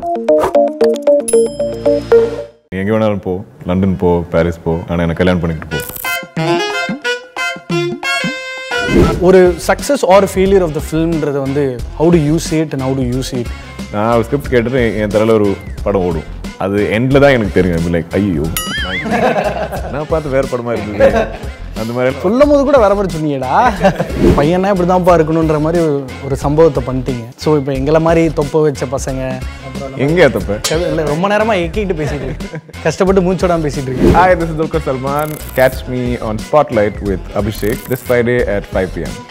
நீ எங்கே வேணாலும் போ லண்டன் போ பாரிஸ் போ ஆனால் எனக்கு கல்யாணம் பண்ணிக்கிட்டு போ ஒரு success or failure of the ஃபிலிம்ன்றது வந்து how to use it and how to use it நான் ஒரு ஸ்கிரிப்ட் கேட்டுட்டு என் தலையில் ஒரு படம் ஓடும் அது எண்டில் தான் எனக்கு தெரியும் லைக் ஐயோ நான் பார்த்து வேறு படமா இருக்குது அந்த மாதிரி எல்லாம் சொல்லும் போது கூட வேற மாதிரி சொன்னீங்கடா பையனா இப்படி தான்ப்பா இருக்கணுன்ற மாதிரி ஒரு- ஒரு சம்பவத்தை பண்ணிட்டீங்க ஸோ இப்போ எங்களை மாதிரி தொப்ப வச்ச பசங்க அப்புறம் எங்கே தப்ப நம்ம- இல்ல ரொம்ப நேரமா எக்கிட்டு பேசிட்டு இருக்கு கஷ்டப்பட்டு மூச்சோடாம பேசிட்டு இருக்கு Hi, this is Dulquer Salman. Catch me on Spotlight with Abhishek this Friday at 5 p.m.